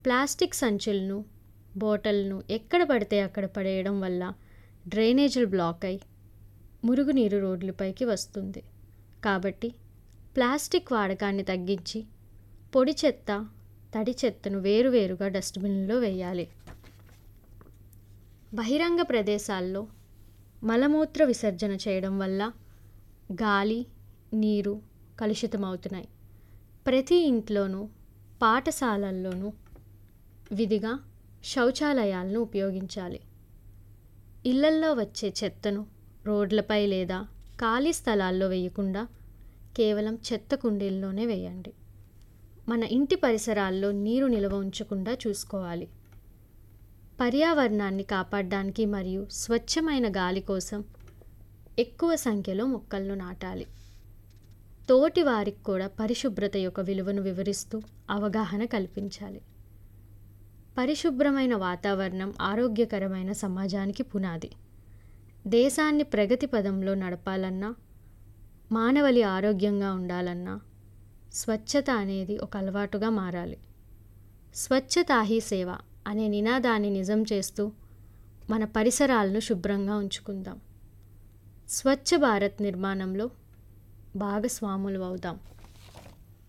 plastic సంచులను బాటిల్ను ఎక్కడ పడితే అక్కడ పడేయడం వల్ల డ్రైనేజీలు బ్లాక్ అయి మురుగునీరు రోడ్లపైకి వస్తుంది కాబట్టి ప్లాస్టిక్ వాడకాన్ని తగ్గించి పొడి చెత్త తడి చెత్తను వేరువేరుగా డస్ట్బిన్లో వేయాలి బహిరంగ ప్రదేశాల్లో మలమూత్ర విసర్జన చేయడం వల్ల గాలి నీరు కలుషితమవుతున్నాయి ప్రతి ఇంట్లోనూ పాఠశాలల్లోనూ విధిగా శౌచాలయాలను ఉపయోగించాలి ఇళ్ళల్లో వచ్చే చెత్తను రోడ్లపై లేదా ఖాళీ స్థలాల్లో వేయకుండా కేవలం చెత్త కుండీల్లోనే వేయండి మన ఇంటి పరిసరాల్లో నీరు నిల్వ ఉంచకుండా చూసుకోవాలి పర్యావరణాన్ని కాపాడడానికి మరియు స్వచ్ఛమైన గాలి కోసం ఎక్కువ సంఖ్యలో మొక్కలను నాటాలి తోటి వారికి కూడా పరిశుభ్రత యొక్క విలువను వివరిస్తూ అవగాహన కల్పించాలి పరిశుభ్రమైన వాతావరణం ఆరోగ్యకరమైన సమాజానికి పునాది దేశాన్ని ప్రగతి పదంలో నడపాలన్నా మానవలి ఆరోగ్యంగా ఉండాలన్నా స్వచ్ఛత అనేది ఒక అలవాటుగా మారాలి స్వచ్ఛతా హీ సేవ అనే నినాదాన్ని నిజం చేస్తూ మన పరిసరాలను శుభ్రంగా ఉంచుకుందాం స్వచ్ఛ భారత్ నిర్మాణంలో భాగస్వాములు అవుదాం